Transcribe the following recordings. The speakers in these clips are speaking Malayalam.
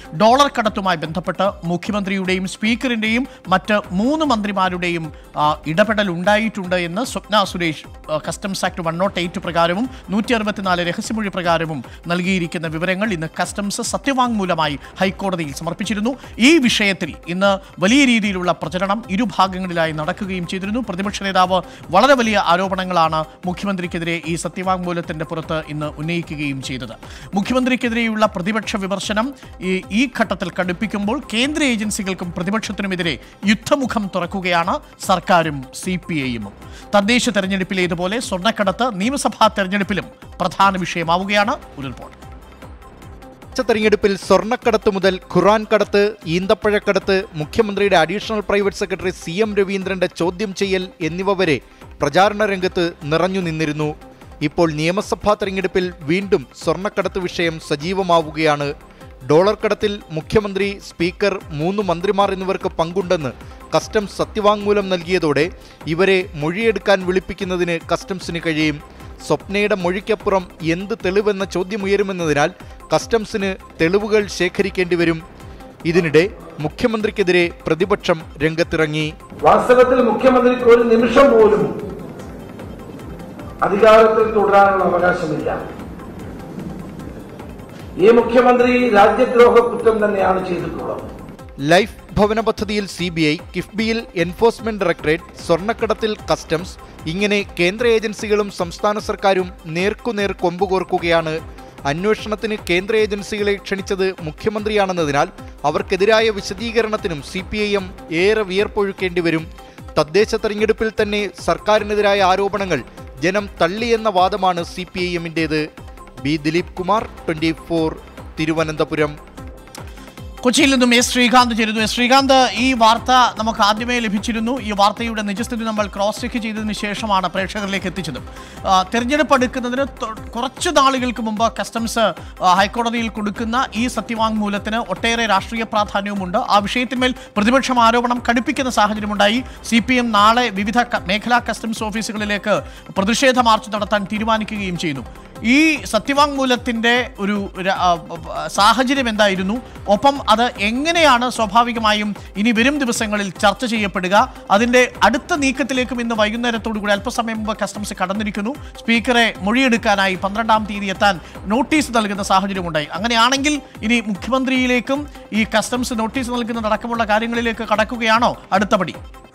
ഡോളർ കടത്തുമായി ബന്ധപ്പെട്ട് മുഖ്യമന്ത്രിയുടെയും സ്പീക്കറിന്റെയും മറ്റ് മൂന്ന് മന്ത്രിമാരുടെയും ആ, ഇടപെടൽ ഉണ്ടായിട്ടുണ്ട് എന്ന് സ്വപ്ന സുരേഷ് ആ, customs act one naught eight പ്രകാരവും നൂറ്റി അറുപത്തിനാല് രഹസ്യമൊഴി പ്രകാരവും നൽകിയിരിക്കുന്ന വിവരങ്ങൾ ഇന്ന് കസ്റ്റംസ് സത്യവാങ്മൂലമായി ഹൈക്കോടതിയിൽ സമർപ്പിച്ചിരുന്നു ഈ വിഷയത്തിൽ ഇന്ന് വലിയ രീതിയിലുള്ള പ്രചരണം ഇരുഭാഗങ്ങളിലായി നടക്കുകയും ചെയ്തിരുന്നു പ്രതിപക്ഷ നേതാവ് വളരെ വലിയ ആരോപണങ്ങളാണ് മുഖ്യമന്ത്രിക്കെതിരെ ഈ സത്യവാങ്മൂലത്തിന്റെ പുറത്ത് ഇന്ന് ഉന്നയിക്കുകയും ചെയ്തത് മുഖ്യമന്ത്രിക്കെതിരെയുള്ള പ്രതിപക്ഷ വിമർശനം ഈ ഈ ഘട്ടത്തിൽ കടുപ്പിക്കുമ്പോൾ കേന്ദ്ര ഏജൻസികൾക്കും പ്രതിപക്ഷത്തിനുമെതിരെ യുദ്ധമുഖം തുറക്കുകയാണ് സർക്കാരും സി പി ഐഎമ്മും തദ്ദേശ തെരഞ്ഞെടുപ്പിലേതുപോലെ സ്വർണ്ണക്കടത്ത് നിയമസഭാ തെരഞ്ഞെടുപ്പിലും പ്രധാന വിഷയമാവുകയാണ് ഒരു റിപ്പോർട്ട് ച്ച തെരഞ്ഞെടുപ്പിൽ സ്വർണ്ണക്കടത്ത് മുതൽ ഖുറാൻ കടത്ത് ഈന്തപ്പഴക്കടത്ത് മുഖ്യമന്ത്രിയുടെ additional private secretary C M രവീന്ദ്രന്റെ ചോദ്യം ചെയ്യൽ എന്നിവ വരെ പ്രചാരണ രംഗത്ത് നിറഞ്ഞു നിന്നിരുന്നു ഇപ്പോൾ നിയമസഭാ തെരഞ്ഞെടുപ്പിൽ വീണ്ടും സ്വർണ്ണക്കടത്ത് വിഷയം സജീവമാവുകയാണ് ഡോളർ കടത്തിൽ മുഖ്യമന്ത്രി സ്പീക്കർ മൂന്ന് മന്ത്രിമാർ എന്നിവർക്ക് പങ്കുണ്ടെന്ന് കസ്റ്റംസ് സത്യവാങ്മൂലം നൽകിയതോടെ ഇവരെ മൊഴിയെടുക്കാൻ വിളിപ്പിക്കുന്നതിന് കസ്റ്റംസിന് കഴിയും സ്വപ്നയുടെ മൊഴിക്കപ്പുറം എന്ത് തെളിവെന്ന ചോദ്യമുയരുമെന്നതിനാൽ കസ്റ്റംസിന് തെളിവുകൾ ശേഖരിക്കേണ്ടി വരും ഇതിനിടെ മുഖ്യമന്ത്രിക്കെതിരെ പ്രതിപക്ഷം രംഗത്തിറങ്ങി വാസ്തവത്തിൽ മുഖ്യമന്ത്രിക്ക് ഒരു നിമിഷം പോലും അധികാരത്തിൽ തുടരാനുള്ള അവകാശമില്ല ഈ മുഖ്യമന്ത്രി രാജ്യദ്രോഹ കുറ്റം തന്നെയാണ് ചെയ്തിട്ടുള്ളത് ലൈഫ് ഭവന പദ്ധതിയിൽ സി ബി ഐ കിഫ്ബിയിൽ എൻഫോഴ്സ്മെന്റ് ഡയറക്ടറേറ്റ് സ്വർണ്ണക്കടത്തിൽ കസ്റ്റംസ് ഇങ്ങനെ കേന്ദ്ര ഏജൻസികളും സംസ്ഥാന സർക്കാരും നേർക്കുനേർ കൊമ്പുകോർക്കുകയാണ് അന്വേഷണത്തിന് കേന്ദ്ര ഏജൻസികളെ ക്ഷണിച്ചത് മുഖ്യമന്ത്രിയാണെന്നതിനാൽ അവർക്കെതിരായ വിശദീകരണത്തിനും സി പി ഐ എം ഏറെ വിയർപ്പൊഴുക്കേണ്ടി വരും തദ്ദേശ തെരഞ്ഞെടുപ്പിൽ തന്നെ സർക്കാരിനെതിരായ ആരോപണങ്ങൾ ജനം തള്ളിയെന്ന വാദമാണ് സി പി ഐ എമ്മിൻ്റേത് B Dileep Kumar twenty four Thiruvananthapuram കൊച്ചിയിൽ നിന്നും എസ് ശ്രീകാന്ത് ചേരുന്നു എസ് ശ്രീകാന്ത് ഈ വാർത്ത നമുക്ക് ആദ്യമേ ലഭിച്ചിരുന്നു ഈ വാർത്തയുടെ നിജസ്ഥിതി നമ്മൾ ക്രോസ് ചെക്ക് ചെയ്തതിന് ശേഷമാണ് പ്രേക്ഷകരിലേക്ക് എത്തിച്ചത് ആ, തെരഞ്ഞെടുപ്പ് അടുക്കുന്നതിന് തൊ- കുറച്ച് നാളുകൾക്ക് മുമ്പ് കസ്റ്റംസ് ആ, ഹൈക്കോടതിയിൽ കൊടുക്കുന്ന ഈ സത്യവാങ്മൂലത്തിന് ഒട്ടേറെ രാഷ്ട്രീയ പ്രാധാന്യവുമുണ്ട് ആ വിഷയത്തിന്മേൽ പ്രതിപക്ഷം ആരോപണം കടുപ്പിക്കുന്ന സാഹചര്യമുണ്ടായി സി പി എം നാളെ വിവിധ ക- മേഖലാ കസ്റ്റംസ് ഓഫീസുകളിലേക്ക് പ്രതിഷേധ മാർച്ച് നടത്താൻ തീരുമാനിക്കുകയും ചെയ്യുന്നു ഈ സത്യവാങ്മൂലത്തിന്റെ ഒരു ര- ആ, ആ, സാഹചര്യം എന്തായിരുന്നു ഒപ്പം അത് എങ്ങനെയാണ് സ്വാഭാവികമായും ഇനി വരും ദിവസങ്ങളിൽ ചർച്ച ചെയ്യപ്പെടുക അതിന്റെ അടുത്ത നീക്കത്തിലേക്കും ഇന്ന് വൈകുന്നേരത്തോടു കൂടി അല്പസമയം മുമ്പ് കസ്റ്റംസ് കടന്നിരിക്കുന്നു സ്പീക്കറെ മൊഴിയെടുക്കാനായി പന്ത്രണ്ടാം തീയതി എത്താൻ നോട്ടീസ് നൽകുന്ന സാഹചര്യമുണ്ടായി അങ്ങനെയാണെങ്കിൽ ഇനി മുഖ്യമന്ത്രിയിലേക്കും ഈ കസ്റ്റംസ് നോട്ടീസ് നൽകുന്നതടക്കമുള്ള കാര്യങ്ങളിലേക്ക് കടക്കുകയാണോ അടുത്തപടി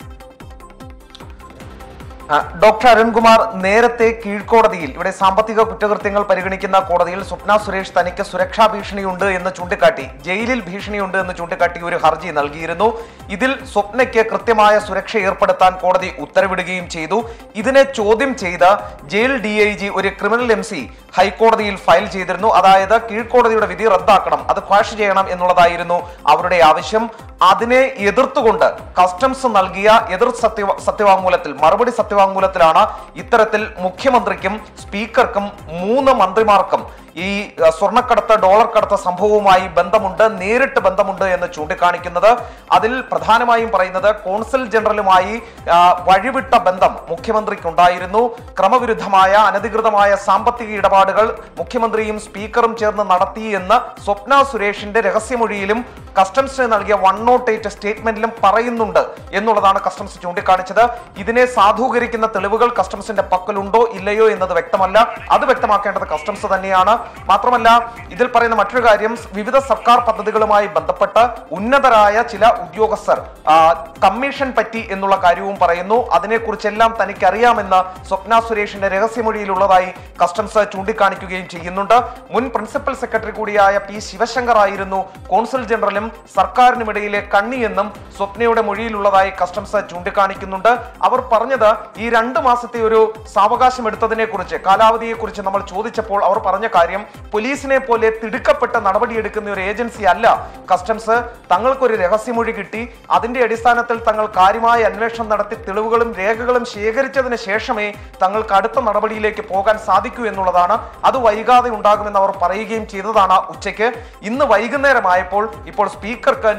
ആ, ഡോക്ടർ അരുൺകുമാർ നേരത്തെ കീഴ്ക്കോടതിയിൽ ഇവിടെ സാമ്പത്തിക കുറ്റകൃത്യങ്ങൾ പരിഗണിക്കുന്ന കോടതിയിൽ സ്വപ്ന സുരേഷ് തനിക്ക് സുരക്ഷാ ഭീഷണിയുണ്ട് എന്ന് ചൂണ്ടിക്കാട്ടി ജയിലിൽ ഭീഷണിയുണ്ട് എന്ന് ചൂണ്ടിക്കാട്ടി ഒരു ഹർജി നൽകിയിരുന്നു ഇതിൽ സ്വപ്നയ്ക്ക് കൃത്യമായ സുരക്ഷ ഏർപ്പെടുത്താൻ കോടതി ഉത്തരവിടുകയും ചെയ്തു ഇതിനെ ചോദ്യം ചെയ്ത ജയിൽ ഡി ഐ ജി ഒരു ക്രിമിനൽ എം സി ഹൈക്കോടതിയിൽ ഫയൽ ചെയ്തിരുന്നു അതായത് കീഴ്ക്കോടതിയുടെ വിധി റദ്ദാക്കണം അത് ക്വാഷ് ചെയ്യണം എന്നുള്ളതായിരുന്നു അവരുടെ ആവശ്യം അതിനെ എതിർത്തുകൊണ്ട് കസ്റ്റംസ് നൽകിയ എതിർ സത്യ സത്യവാങ്മൂലത്തിൽ മറുപടി സത്യവാങ്മൂലത്തിലാണ് ഇത്തരത്തിൽ മുഖ്യമന്ത്രിക്കും സ്പീക്കർക്കും മൂന്ന് മന്ത്രിമാർക്കും ഈ അഹ്, സ്വർണ്ണക്കടത്ത് ഡോളർ കടത്ത് സംഭവവുമായി ബന്ധമുണ്ട് നേരിട്ട് ബന്ധമുണ്ട് എന്ന് ചൂണ്ടിക്കാണിക്കുന്നത് അതിൽ പ്രധാനമായും പറയുന്നത് കോൺസൽ ജനറലുമായി ആ, വഴിവിട്ട ബന്ധം മുഖ്യമന്ത്രിക്കുണ്ടായിരുന്നു ക്രമവിരുദ്ധമായ അനധികൃതമായ സാമ്പത്തിക ഇടപാടുകൾ മുഖ്യമന്ത്രിയും സ്പീക്കറും ചേർന്ന് നടത്തി എന്ന് സ്വപ്ന സുരേഷിന്റെ രഹസ്യമൊഴിയിലും കസ്റ്റംസിന് നൽകിയ വൺ നോട്ട് എയ്റ്റ് സ്റ്റേറ്റ്മെന്റിലും പറയുന്നുണ്ട് എന്നുള്ളതാണ് കസ്റ്റംസ് ചൂണ്ടിക്കാണിച്ചത് ഇതിനെ സാധൂകരിക്കുന്ന തെളിവുകൾ കസ്റ്റംസിന്റെ പക്കലുണ്ടോ ഇല്ലയോ എന്നത് വ്യക്തമല്ല അത് വ്യക്തമാക്കേണ്ടത് കസ്റ്റംസ് തന്നെയാണ് മാത്രമല്ല ഇതിൽ പറയുന്ന മറ്റൊരു കാര്യം വിവിധ സർക്കാർ പദ്ധതികളുമായി ബന്ധപ്പെട്ട് ഉന്നതരായ ചില ഉദ്യോഗസ്ഥർ ആ, കമ്മീഷൻ പറ്റി എന്നുള്ള കാര്യവും പറയുന്നു അതിനെക്കുറിച്ചെല്ലാം തനിക്ക് അറിയാമെന്ന് സ്വപ്ന സുരേഷിന്റെ രഹസ്യമൊഴിയിലുള്ളതായി കസ്റ്റംസ് ചൂണ്ടിക്കാണിക്കുകയും ചെയ്യുന്നുണ്ട് മുൻ പ്രിൻസിപ്പൽ സെക്രട്ടറി കൂടിയായ പി ശിവശങ്കർ ആയിരുന്നു കോൺസുൽ ജനറലും സർക്കാരിനുമിടയിലെ കണ്ണിയെന്നും സ്വപ്നയുടെ മൊഴിയിലുള്ളതായി കസ്റ്റംസ് ചൂണ്ടിക്കാണിക്കുന്നുണ്ട് അവർ പറഞ്ഞത് ഈ രണ്ട് മാസത്തെ ഒരു സാവകാശം എടുത്തതിനെ കുറിച്ച് കാലാവധിയെ കുറിച്ച് നമ്മൾ ചോദിച്ചപ്പോൾ അവർ പറഞ്ഞ കാര്യം പോലീസിനെ പോലെ തിടുക്കപ്പെട്ട് നടപടിയെടുക്കുന്ന ഒരു ഏജൻസി അല്ല കസ്റ്റംസ് തങ്ങൾക്കൊരു രഹസ്യമൊഴി കിട്ടി അതിന്റെ അടിസ്ഥാനത്തിൽ തങ്ങൾ കാര്യമായ അന്വേഷണം നടത്തി തെളിവുകളും രേഖകളും ശേഖരിച്ചതിന് ശേഷമേ തങ്ങൾക്ക് അടുത്ത നടപടിയിലേക്ക് പോകാൻ സാധിക്കൂ എന്നുള്ളതാണ് അത് വൈകാതെ ഉണ്ടാകുമെന്ന് അവർ പറയുകയും ചെയ്തതാണ് ഉച്ചയ്ക്ക് ഇന്ന് വൈകുന്നേരമായപ്പോൾ ഇപ്പോൾ സ്പീക്കർക്ക് നോട്ടീസ്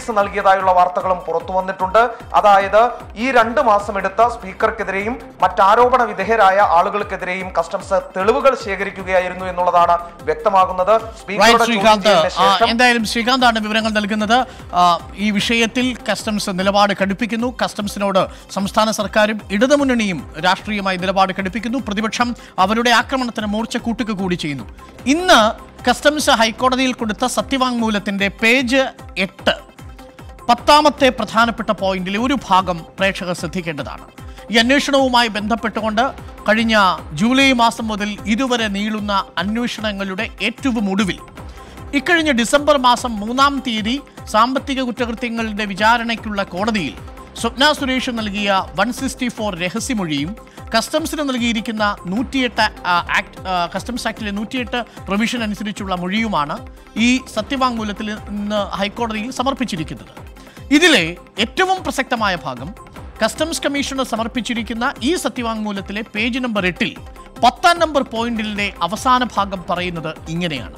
നോട്ടീസ് നൽകിയതായുള്ള വാർത്തകളും പുറത്തു വന്നിട്ടുണ്ട് അതായത് ഈ രണ്ട് മാസം എടുത്ത സ്പീക്കർക്കെതിരെയും മറ്റാരോപണ വിധേയരായ ആളുകൾക്കെതിരെയും കസ്റ്റംസ് തെളിവുകൾ ശേഖരിക്കുകയായിരുന്നു എന്നുള്ളതാണ് വ്യക്തമാകുന്നത് റൈറ്റ് സ്പീക്കറുടെ ചോദ്യം ശ്രീകാന്ത് ചെയ്യലിന് ആ, ശേഷം എന്തായാലും ശ്രീകാന്താണ് വിവരങ്ങൾ നൽകുന്നത് ആ, ഈ വിഷയത്തിൽ കസ്റ്റംസ് നിലപാട് കടുപ്പിക്കുന്നു കസ്റ്റംസിനോട് സംസ്ഥാന സർക്കാരും ഇടതുമുന്നണിയും രാഷ്ട്രീയമായി നിലപാട് കടുപ്പിക്കുന്നു പ്രതിപക്ഷം അവരുടെ ആക്രമണത്തിന് മൂർച്ച കൂട്ടുക കൂടി ചെയ്യുന്നു ഇന്ന് കസ്റ്റംസ് ഹൈക്കോടതിയിൽ കൊടുത്ത സത്യവാങ്മൂലത്തിന്റെ പേജ് എട്ട് പത്താമത്തെ പ്രധാനപ്പെട്ട പോയിന്റിലെ ഒരു ഭാഗം പ്രേക്ഷകർ ശ്രദ്ധിക്കേണ്ടതാണ് ഈ അന്വേഷണവുമായി ബന്ധപ്പെട്ടുകൊണ്ട് കഴിഞ്ഞ ജൂലൈ മാസം മുതൽ ഇതുവരെ നീളുന്ന അന്വേഷണങ്ങളുടെ ഏറ്റവും ഒടുവിൽ ഇക്കഴിഞ്ഞ ഡിസംബർ മാസം മൂന്നാം തീയതി സാമ്പത്തിക കുറ്റകൃത്യങ്ങളുടെ വിചാരണയ്ക്കുള്ള കോടതിയിൽ സ്വപ്ന സുരേഷ് നൽകിയ വൺ സിക്സ്റ്റി ഫോർ രഹസ്യമൊഴിയും കസ്റ്റംസിന് നൽകിയിരിക്കുന്ന നൂറ്റിയെട്ട് ആ, ആക്ട് ആ, കസ്റ്റംസ് ആക്ടിലെ നൂറ്റിയെട്ട് പ്രൊവിഷൻ അനുസരിച്ചുള്ള മൊഴിയുമാണ് ഈ സത്യവാങ്മൂലത്തിൽ ഇന്ന് ഹൈക്കോടതിയിൽ സമർപ്പിച്ചിരിക്കുന്നത് ഇതിലെ ഏറ്റവും പ്രസക്തമായ ഭാഗം കസ്റ്റംസ് കമ്മീഷണർ സമർപ്പിച്ചിരിക്കുന്ന ഈ സത്യവാങ്മൂലത്തിലെ പേജ് നമ്പർ എട്ടിൽ പത്താം നമ്പർ പോയിന്റിലെ അവസാന ഭാഗം പറയുന്നത് ഇങ്ങനെയാണ്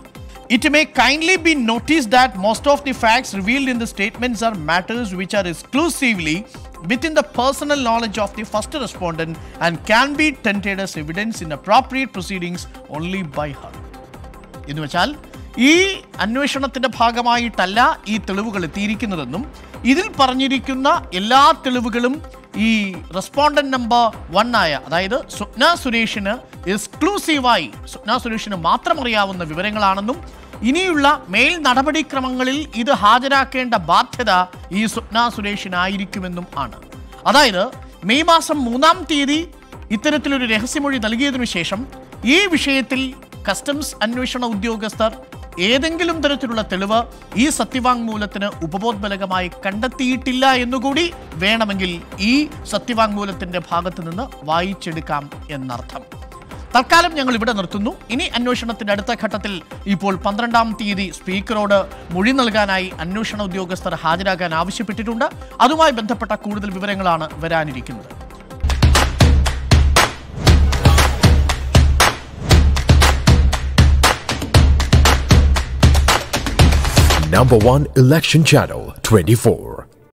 It may kindly be noticed that most of the facts revealed in the statements are matters which are exclusively within the personal knowledge of the first respondent and can be tendered as evidence in appropriate proceedings only by her. എന്ന് വെച്ചാൽ ഈ അന്വേഷണത്തിന്റെ ഭാഗമായിട്ടല്ല ഈ തെളിവുകൾ എത്തിയിരിക്കുന്നതെന്നും ഇതിൽ പറഞ്ഞിരിക്കുന്ന എല്ലാ തെളിവുകളും ഈ റെസ്പോണ്ടന്റ് നമ്പർ വൺ ആയ അതായത് സ്വപ്ന സുരേഷിന് എക്സ്ക്ലൂസീവായി സ്വപ്ന സുരേഷിന് മാത്രം അറിയാവുന്ന വിവരങ്ങളാണെന്നും ഇനിയുള്ള മേൽ നടപടിക്രമങ്ങളിൽ ഇത് ഹാജരാക്കേണ്ട ബാധ്യത ഈ സ്വപ്ന സുരേഷിനായിരിക്കുമെന്നും ആണ് അതായത് മെയ് മാസം മൂന്നാം തീയതി ഇത്തരത്തിലൊരു രഹസ്യമൊഴി നൽകിയതിനു ശേഷം ഈ വിഷയത്തിൽ കസ്റ്റംസ് അന്വേഷണ ഉദ്യോഗസ്ഥർ ഏതെങ്കിലും തരത്തിലുള്ള തെളിവ് ഈ സത്യവാങ്മൂലത്തിന് ഉപബോധബലകമായി കണ്ടെത്തിയിട്ടില്ല എന്നുകൂടി വേണമെങ്കിൽ ഈ സത്യവാങ്മൂലത്തിന്റെ ഭാഗത്ത് നിന്ന് വായിച്ചെടുക്കാം എന്നർത്ഥം തൽക്കാലം ഞങ്ങൾ ഇവിടെ നിർത്തുന്നു ഇനി അന്വേഷണത്തിന്റെ അടുത്ത ഘട്ടത്തിൽ ഇപ്പോൾ പന്ത്രണ്ടാം തീയതി സ്പീക്കറോട് മൊഴി നൽകാനായി അന്വേഷണ ഉദ്യോഗസ്ഥർ ഹാജരാകാൻ ആവശ്യപ്പെട്ടിട്ടുണ്ട് അതുമായി ബന്ധപ്പെട്ട കൂടുതൽ വിവരങ്ങളാണ് വരാനിരിക്കുന്നത് Number one election channel 24.